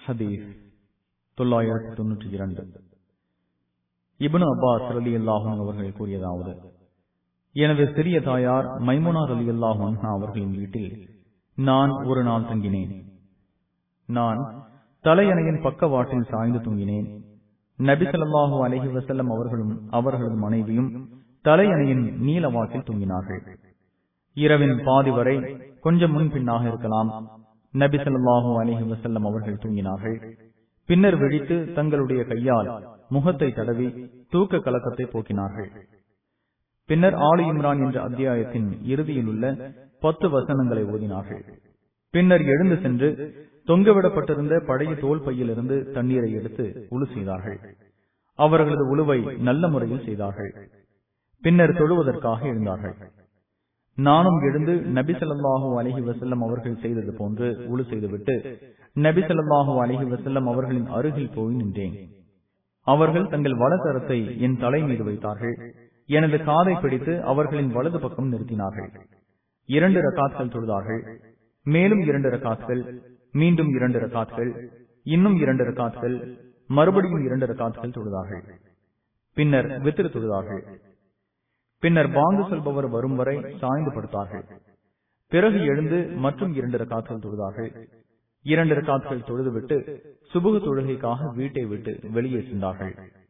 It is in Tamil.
ஹதீஸ் தொள்ளாயிரத்தி தொன்னூற்றி இரண்டு இபனு அப்பாஸ் ரலி அல்லாஹும் அவர்கள் கூறியதாவது எனது சிறிய தாயார் மைமுனா ரலி அல்லாஹும் அவர்களின் வீட்டில் நான் ஒரு நாள் தங்கினேன் நான் தலையணையின் பக்கவாட்டில் சாய்ந்து தூங்கினேன் நபிசல்லாஹூ அலஹி வசல்லம் அவர்களும் அவர்களது மனைவியும் தலையணையின் நீளவாக்கில் தூங்கினார்கள் இரவின் பாதி வரை கொஞ்சம் முன்பின்னாக இருக்கலாம் நபி சொல்லாஹூ அலஹி வசல்லம் அவர்கள் தூங்கினார்கள் பின்னர் விழித்து தங்களுடைய கையால் முகத்தை தடவி தூக்க கலக்கத்தை போக்கினார்கள் பின்னர் ஆலி இம்ரான் என்ற அத்தியாயத்தின் இறுதியில் உள்ள பத்து வசனங்களை ஓதினார்கள் பின்னர் எழுந்து சென்று தொங்கவிடப்பட்டிருந்த பழைய தோல் பையிலிருந்து தண்ணீரை எடுத்து உழு செய்தார்கள் அவர்களது உழுவை நல்ல முறையில் செய்தார்கள் பின்னர் தொழுவதற்காக எழுந்தார்கள் நானும் எழுந்து நபிசல்லாஹூ அலஹி வசல்லம் அவர்கள் செய்தது போன்று உழு செய்துவிட்டு நபிசல்லாஹூ அலஹி வசல்லம் அவர்களின் அருகில் போய் நின்றேன் அவர்கள் தங்கள் வலத்தரத்தை என் தலை மீது வைத்தார்கள் எனது காதை பிடித்து அவர்களின் வலது பக்கம் நிறுத்தினார்கள் இரண்டு ரகாத்கள் தொழுதார்கள் மேலும் இரண்டு ரகாத்கள் மீண்டும் இரண்டு ரகாத்கள் இன்னும் இரண்டு ரகாத்கள் மறுபடியும் இரண்டு ரகாத்கள் தொழுதார்கள் பின்னர் வித்திரு தொழுதார்கள் பின்னர் பாங்கு சொல்பவர் வரும் வரை சாய்ந்து படுத்தார்கள் பிறகு எழுந்து மற்றும் இரண்டு ரகாத்கள் தொழுதார்கள் இரண்டு ரகாத்கள் தொழுதுவிட்டு சுபுகு தொழுகைக்காக வீட்டை விட்டு வெளியே சென்றார்கள்